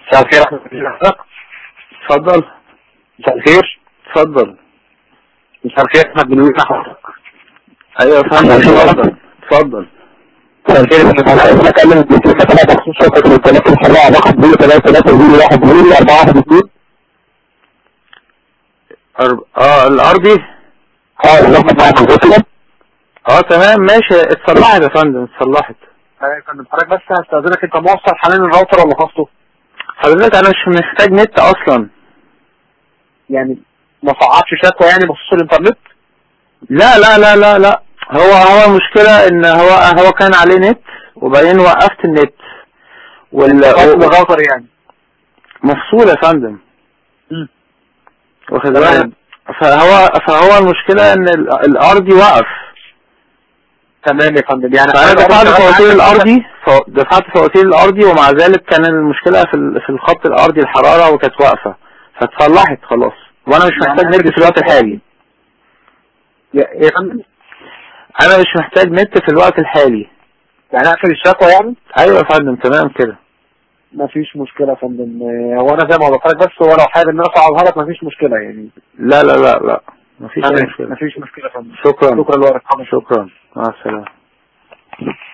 مساء الخير احمد بن حضرتك اتفضل مساء الخير اتفضل مساء الخير احمد بن حضرتك ايوه يا فندم اتفضل اتفضل مساء الخير يا فندم انا بتكلم الدكتور فتح بخصوص شركه التلاتة الحراء رقم 3 3 1 4 2 أرب... اه الارضي اه الرقم بتاع حضرتك اه تمام ماشي اتصلحت يا فندم اتصلحت ايوه يا فندم حضرتك بس هستاذنك انت موصل حاليا الراوتر ولا فاصله؟ حضرتك انا مش محتاج نت اصلا يعني ما صعدش شكوى يعني بخصوص الانترنت؟ لا لا لا لا لا هو هو المشكلة ان هو هو كان عليه نت وبعدين وقفت النت وال فاصل الراوتر يعني مفصول يا فندم مم. واخد تمام. بالك فهو فهو المشكلة ان ال- الارضي وقف تمام يا فندم يعني فانا حضرتك دفعت شغال فواتير معاك- الارضي فو- دفعت فواتير الارضي ومع ذلك كان المشكلة في ال- في الخط الارضي الحرارة وكانت واقفة فاتصلحت خلاص وانا مش يعني محتاج أنا نت في الوقت الحالي يا يا فندم انا مش محتاج نت في الوقت الحالي يعني اقفل الشكوى يعني؟ ايوه يا فندم تمام كده ما فيش مشكلة يا فندم آه، هو انا زي ما قلت لك بس هو لو حابب ان انا اصعدها لك ما فيش مشكلة يعني لا لا لا لا مفيش اي تمام مشكلة ما فيش مشكلة يا فندم شكرا شكرا لوقتك شكرا مع السلامة